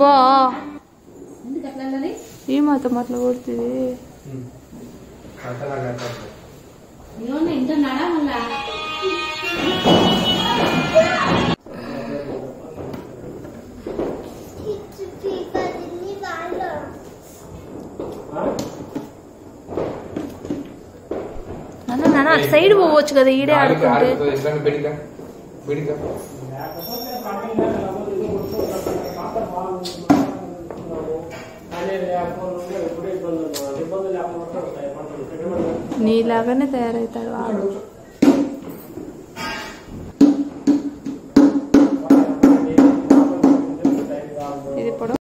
అబ్బా ఎందుకు అట్లా అన్నది ఈ మాత్రం అట్లా కొడుతుంది ఏమన్నా ఇంటున్నాడా మళ్ళా నాన్న నాన్న అటు సైడ్ పోవచ్చు కదా ఈడే ఆడుకుంటే బిడిగా బిడిగా నీలాగానే తయారవుతాడు వాడు